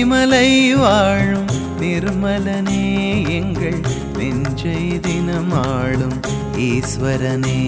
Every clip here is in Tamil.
நீலிமலை வாழும் நிர்மலனே எங்கள் நெஞ்சை தினமாளும் ஈஸ்வரனே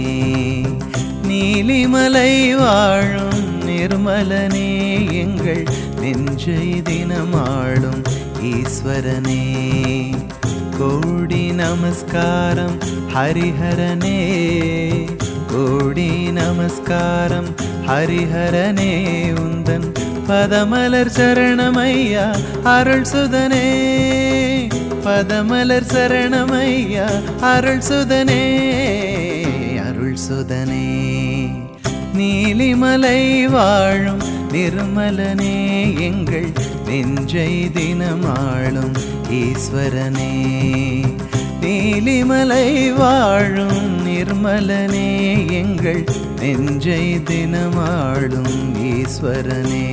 நீலிமலை வாழும் நிர்மலனே எங்கள் நெஞ்சை தினமாளும் ஈஸ்வரனே கோடி நமஸ்காரம் ஹரிஹரனே கோடி நமஸ்காரம் ஹரிஹரனே உந்தன் பதமலர் சரணமையா அருள் சுதனே பதமலர் சரணமையா அருள் சுதனே அருள் சுதனே நீலிமலை வாழும் நிர்மலனே எங்கள் நெஞ்சை தினமாளும் ஈஸ்வரனே நீலிமலை வாழும் நிர்மலனே எங்கள் நெஞ்சை தினமாளும் ஈஸ்வரனே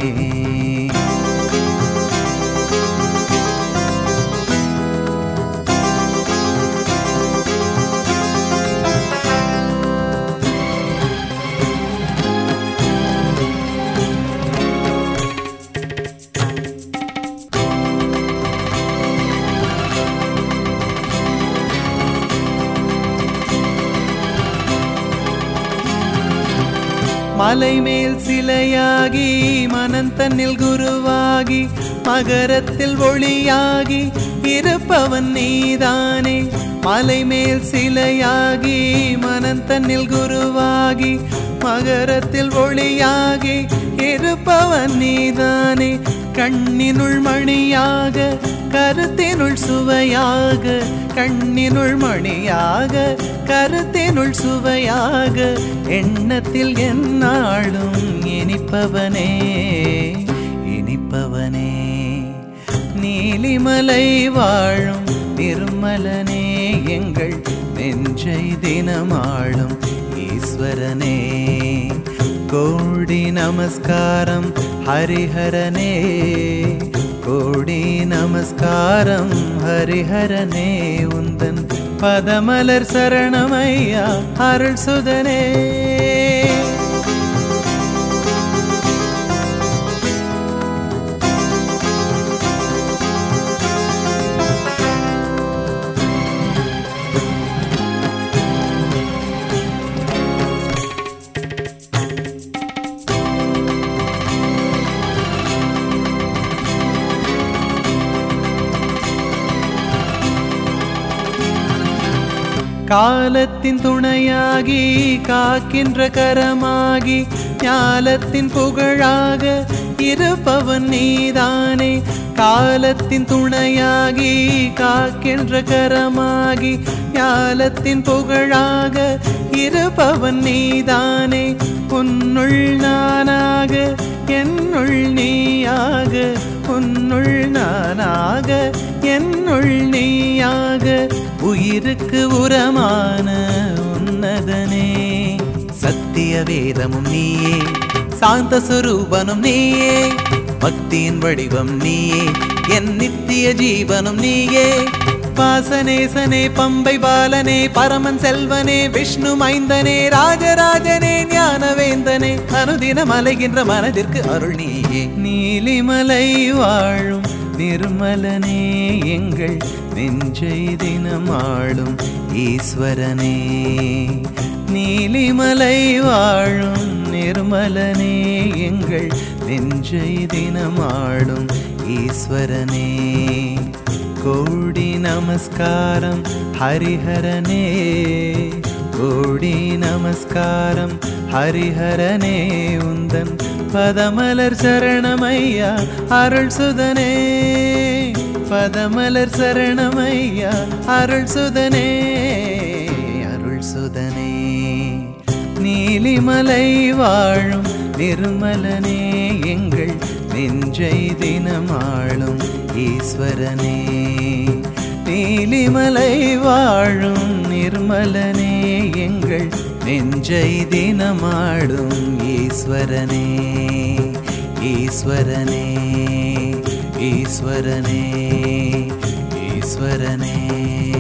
மலை மேல் சிலையாகி மனன் தன்னில் குருவாகி மகரத்தில் ஒளியாகி இருப்பவன் நீதானே மலை மேல் சிலையாகி மனன் தன்னில் குருவாகி மகரத்தில் ஒளியாகி இருப்பவன் நீதானே கண்ணினுள் மணியாக கருத்தினுள் சுவையாக கண்ணினுள் மணியாக கருத்தினுள் சுவையாக எண்ணத்தில் என்னாலும் இனிப்பவனே இனிப்பவனே நீலிமலை வாழும் நிர்மலனே எங்கள் நெஞ்சை தினமாளும் ஈஸ்வரனே கோடி நமஸ்காரம் ஹரிஹரனே கோடி நமஸ்காரம் ஹரிஹரனே உந்தன் பதமலர் சரணமையா அருள் சுதனே காலத்தின் துணையாகி காக்கின்ற கரமாகி ஞாலத்தின் புகழாக இருப்பவன் நீதானே காலத்தின் துணையாகி காக்கின்ற கரமாகி ஞாலத்தின் புகழாக இருப்பவன் நீதானே உன்னுள் நானாக என்னுள் நீயாக உன்னுள் நானாக என்னுள் நீயாக உயிருக்கு உரமான உன்னதனே சத்திய வேதமும் நீயே சாந்த சுரூபனும் நீயே பக்தியின் வடிவம் நீயே என் நித்திய ஜீவனும் நீயே வாசனேசனே பம்பை பாலனே பரமன் செல்வனே விஷ்ணு மைந்தனே ராஜராஜனே ஞானவேந்தனே அனுதினம் அலைகின்ற மனதிற்கு அருள் நீயே நீலிமலை வாழும் நிர்மலனே எங்கள் நெஞ்சை தினமாளும் ஈஸ்வரனே நீலிமலை வாழும் நிர்மலனே எங்கள் நெஞ்சை தினமாளும் ஈஸ்வரனே கோடி நமஸ்காரம் ஹரிஹரனே கோடி நமஸ்காரம் ஹரிஹரனே உந்தன் பதமலர் சரணமையா அருள் சுதனே பதமலர் சரணமையா அருள் சுதனே அருள் சுதனே நீலிமலை வாழும் நிர்மலனே எங்கள் நெஞ்சை தினமாளும் ஈஸ்வரனே நீலிமலை வாழும் நிர்மலனே எங்கள் நெஞ்சை தினமாடும் ஈஸ்வரனே ஈஸ்வரனே ஈஸ்வரனே ஈஸ்வரனே